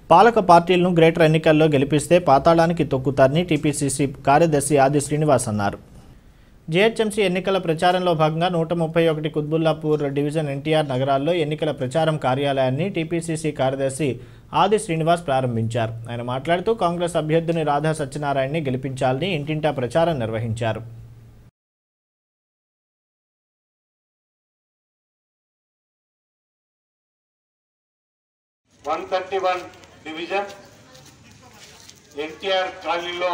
పాలక పార్టీలను గ్రేటర్ ఎన్నికల్లో గెలిపిస్తే పాతాళానికి తొక్కుతారని టీపీసీసీ కార్యదర్శి ఆది శ్రీనివాస్ అన్నారు జీహెచ్ఎంసీ ఎన్నికల ప్రచారంలో భాగంగా నూట ముప్పై ఒకటి కుత్బుల్లాపూర్ డివిజన్ ఎన్టీఆర్ నగరాల్లో ఎన్నికల ప్రచారం కార్యాలయాన్ని టీపీసీసీ కార్యదర్శి ఆది శ్రీనివాస్ ప్రారంభించారు ఆయన మాట్లాడుతూ కాంగ్రెస్ అభ్యర్థిని రాధా సత్యనారాయణని గెలిపించాలని ఇంటింటా ప్రచారం నిర్వహించారు one thirty one division NTR కాలనీలో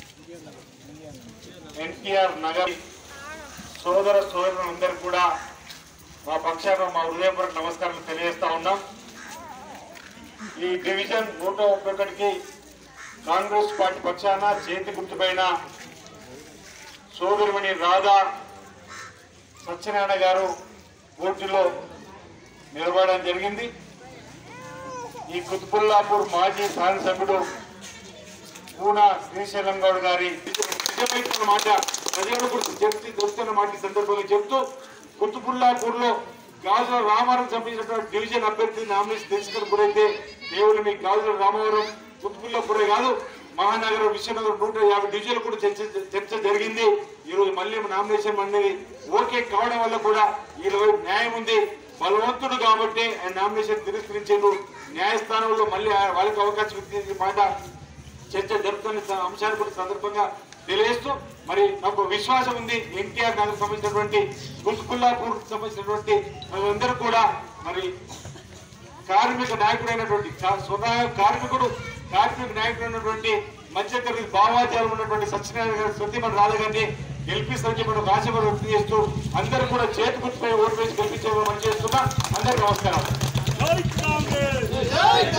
ఎన్టీఆర్ నగర్ సోదర సోదరులందరూ కూడా మా పక్షాన మా హృదయపూర్వక నమస్కారాలు తెలియజేస్తా ఉన్నాం ఈ డివిజన్ నూట ముప్పై ఒకటికి కాంగ్రెస్ పార్టీ పక్షాన చేతి గుర్తుపైన సోదరుమణి రాధా సత్యనారాయణ గారు పోటీలో నిలబడడం జరిగింది ఈ కుతుబుల్లాపూర్ మాజీ శాసనసభ్యుడు పూనా శ్రీశైలం గౌడ్ గారి నిజమైన మాట ప్రజలను కూడా చెప్తూ చెప్తున్న మాట ఈ సందర్భంగా చెప్తూ కుతుబుల్లాపూర్ లో గాజుల రామారావు సంబంధించినటువంటి డివిజన్ అభ్యర్థి నామినేషన్ తెలుసుకుని గురైతే కేవలం మీ గాజుల రామవరం కుతుబుల్లాపూరే కాదు మహానగరం విశ్వనగరం నూట యాభై డివిజన్లు కూడా చర్చ చర్చ జరిగింది ఈ రోజు మళ్ళీ నామినేషన్ అనేది ఓకే కావడం వల్ల కూడా ఈ రోజు న్యాయం ఉంది బలవంతుడు కాబట్టి ఆయన నామినేషన్ తిరస్కరించారు న్యాయస్థానంలో మళ్ళీ ఆ- వాళ్ళకి అవకాశం ఇచ్చే మాట చర్చ జరుపుతున్న స- అంశాన్ని కూడా సందర్భంగా తెలియజేస్తూ మరి నాకు విశ్వాసం ఉంది ఎన్టీఆర్ నగర్ సంబంధించినటువంటి గుల్కుల్లాపూర్ సంబంధించినటువంటి అందరూ కూడా మరి కార్మిక నాయకుడైనటువంటి కా- స్వతహా కార్మికుడు కార్మిక నాయకుడైనటువంటి మధ్యతరగతి భావాచారం ఉన్నటువంటి సత్యనారాయణ గారి సత్యమని రాధ గారిని గెలిపిస్తామని చెప్పి ఒక ఆశ వ్యక్తం చేస్తూ అందరూ కూడా చేతి గుర్తుపై ఓటు వేసి గెలిపించేమని చేస్తున్నా అందరికీ నమస్కారం